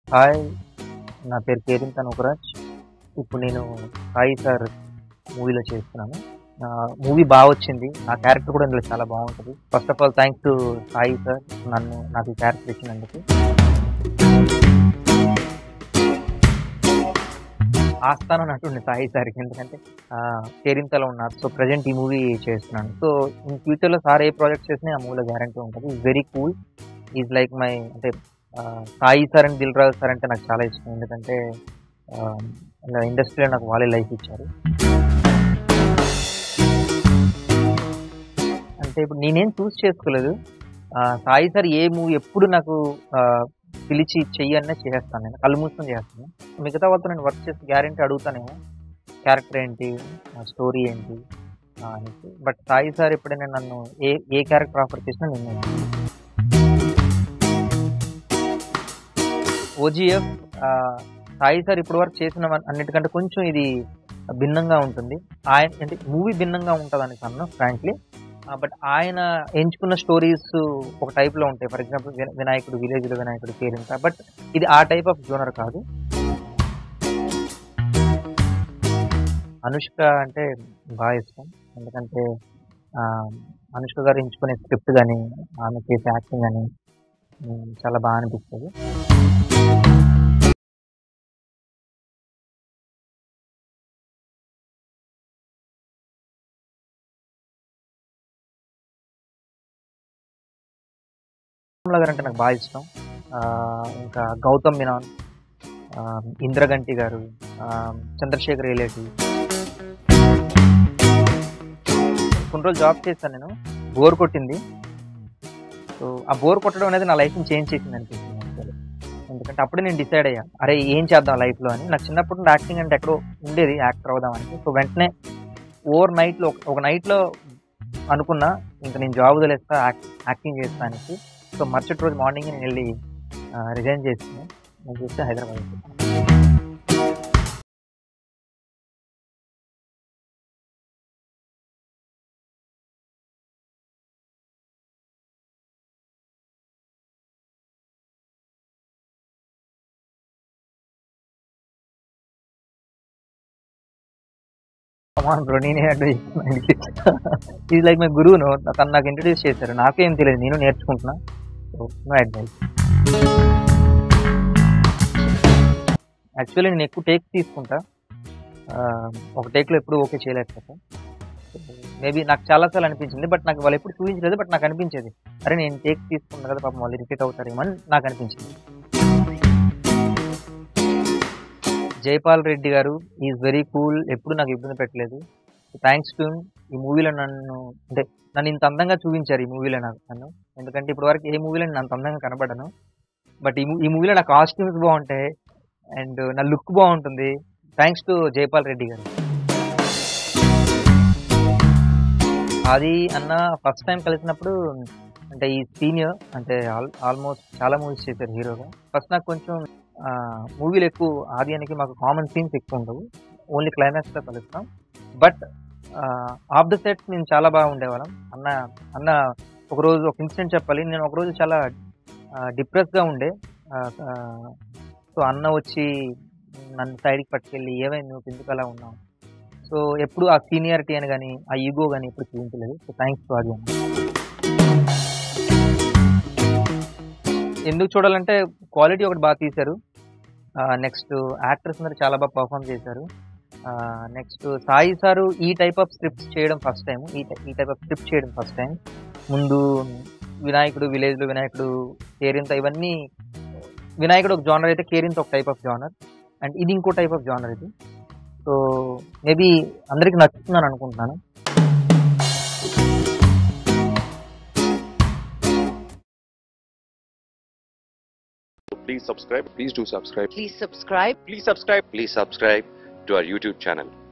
Hi నా పేరు కేరింత నూకరాజ్ ఇప్పుడు నేను సాయి సార్ మూవీలో చేస్తున్నాను మూవీ బాగా వచ్చింది నా క్యారెక్టర్ కూడా ఇందులో చాలా బాగుంటుంది first of all thanks to Sai sir నన్ను నాకు ఈ క్యారెక్టర్ ఇచ్చినందుకు ఆస్థానం నటుండి సాయి సార్కి ఎందుకంటే ఆ, కేరింతలో ఉన్నారు సో ప్రజెంట్ ఈ మూవీ చేస్తున్నాను సో ఇన్ ఫ్యూచర్లో సార్ ఏ ప్రాజెక్ట్ చేసినా ఆ మూవీలో గ్యారంటీ ఉంటుంది is very cool is like my అంటే ఆ, Sai sir and Dil Raju sir అంటే నాకు చాలా ఇష్టం ఎందుకంటే ఇండస్ట్రీలో నాకు వాళ్ళే లైఫ్ ఇచ్చారు అంటే ఇప్పుడు నేనేం చూస్ చేసుకోలేదు ఆ, సాయి సార్ ఏ మూవీ ఎప్పుడు నాకు ఆ, పిలిచి చెయ్యన్నా చేసేస్తాను నేను కళ్ళు మూసుకొని చేస్తాను మిగతా వాళ్ళతో నేను వర్క్ చేసి గ్యారంటీ అడుగుతానేమో క్యారెక్టర్ ఏంటి స్టోరీ ఏంటి ఆ, అనేసి బట్ సాయి సార్ ఎప్పుడైనా నన్ను ఏ ఏ క్యారెక్టర్ ఆఫర్ చేసినా నేను ఓజిఎఫ్ సాయి సార్ ఇప్పటి వరకు చేసిన వన్- అన్నిటికంటే కొంచెం ఇది భిన్నంగా ఉంటుంది ఆయన అంటే మూవీ భిన్నంగా ఉంటుంది అని కన్నా ఫ్రాంక్లీ బట్ ఆయన ఎంచుకున్న స్టోరీస్ ఒక type లో ఉంటాయి ఫర్ ఎగ్జాంపుల్ వినాయకుడు విలేజ్లో వినాయకుడు కేరింత బట్ ఇది ఆ టైప్ ఆఫ్ జోనర్ కాదు అనుష్క అంటే బాగా ఇష్టం ఎందుకంటే ఆ, అనుష్క గారు ఎంచుకునే స్క్రిప్ట్ కానీ ఆమె చేసే యాక్టింగ్ కానీ ఉమ్, చాలా బాగా అనిపిస్తుంది కమలా గారు అంటే నాకు బాగా ఇష్టం ఆ, ఇంకా గౌతమ్ మీనాన్ ఆ, ఇంద్రగంటి గారు ఆ, చంద్రశేఖర్ ఏలేటి కొన్ని రోజులు జాబ్ చేశాను నేను బోర్ కొట్టింది సో ఆ బోర్ కొట్టడం అనేది నా లైఫ్ని చేంజ్ చేసింది అనిపిస్తుంది actually. ఎందుకంటే అప్పుడే నేను డిసైడ్ అయ్యా అరే ఏం చేద్దాం లైఫ్లో అని నాకు చిన్నప్పటి నుండి యాక్టింగ్ అంటే ఎక్కడో ఉండేది యాక్టర్ అవుదామని సో వెంటనే ఓవర్ నైట్లో ఒక నైట్లో అనుకున్నా ఇంకా నేను జాబ్ వదిలేస్తా యాక్ట్ యాక్టింగ్ చేస్తా అనేసి సో మరుసటి రోజు మార్నింగ్ నేను వెళ్ళి రిజైన్ చేస్తున్నాను నేను చూస్తే హైదరాబాద్ వచ్చేసాను. కమాన్ బ్రో నేనే ఈజ్ లైక్ మై గురువు నో తను నాకు ఇంట్రడ్యూస్ చేశారు నాకేం తెలియదు నేను నేర్చుకుంటున్నా సో నో అడ్వైస్ యాక్చువల్లీ నేను ఎక్కువ టేక్స్ తీసుకుంటా ఆ, ఒక టేక్లో ఎప్పుడు ఓకే చేయలేకపోతా మేబీ నాకు చాలాసార్లు అనిపించింది బట్ నాకు వాళ్ళు ఎప్పుడు చూపించలేదు బట్ నాకు అనిపించేది అరే నేను టేక్ తీసుకున్నా కదా పాపం వాళ్ళు రిపీట్ అవుతారేమో అని నాకు అనిపించింది జైపాల్ రెడ్డి గారు ఈజ్ వెరీ కూల్ ఎప్పుడు నాకు ఇబ్బంది పెట్టలేదు థ్యాంక్స్ టు ఈ మూవీలో నన్ను అంటే నన్ను ఇంత అందంగా చూపించారు ఈ మూవీలో నాకు నన్ను ఎందుకంటే ఇప్పటి వరకు ఏ మూవీలో నేను అంత అందంగా కనబడను బట్ ఈ మూ- ఈ మూవీలో నా కాస్ట్యూమ్స్ బాగుంటాయి అండ్ నా లుక్ బాగుంటుంది థ్యాంక్స్ టు జైపాల్ రెడ్డి గారు అది అన్న ఫస్ట్ టైం కలిసినప్పుడు అంటే ఈ సీనియర్ అంటే ఆల్ ఆల్మోస్ట్ చాలా మూవీస్ చేశారు హీరోగా ఫస్ట్ నాకు కొంచెం మూవీలు ఎక్కువ ఆదియానికి మాకు కామన్ సీన్స్ ఎక్కువ ఉండవు ఓన్లీ క్లైమాక్స్లో కలుస్తాం బట్ ఆఫ్ ద సెట్స్ మేము చాలా బాగా ఉండేవాళ్ళం అన్న అన్న ఒకరోజు ఒక ఇన్సిడెంట్ చెప్పాలి నేను ఒకరోజు చాలా డిప్రెస్గా ఉండే సో అన్న వచ్చి నన్ను సైడ్కి పట్టుకెళ్ళి ఏమైంది నువ్వు ఎందుకు అలా ఉన్నావు సో ఎప్పుడు ఆ సీనియారిటీ అని కానీ ఆ ఈగో కానీ ఎప్పుడు చూపించలేదు సో థ్యాంక్స్ టు ఆది అన్న ఎందుకు చూడాలంటే క్వాలిటీ ఒకటి బాగా తీశారు నెక్స్ట్ యాక్టర్స్ అందరూ చాలా బాగా పర్ఫామ్ చేశారు నెక్స్ట్ సాయి సారు ఈ టైప్ ఆఫ్ స్క్రిప్ట్స్ చేయడం ఫస్ట్ టైం ఈ టై- ఈ టైప్ ఆఫ్ స్క్రిప్ట్ చేయడం ఫస్ట్ టైం ముందు వినాయకుడు విలేజ్లో వినాయకుడు కేరింత ఇవన్నీ వినాయకుడు ఒక జానర్ అయితే కేరింత ఒక టైప్ ఆఫ్ జానర్ అండ్ ఇది ఇంకో టైప్ ఆఫ్ జానర్ ఇది సో మేబీ అందరికి నచ్చుతుందని అనుకుంటున్నాను Please subscribe. Please do subscribe. Please subscribe. Please subscribe. Please subscribe to our YouTube channel.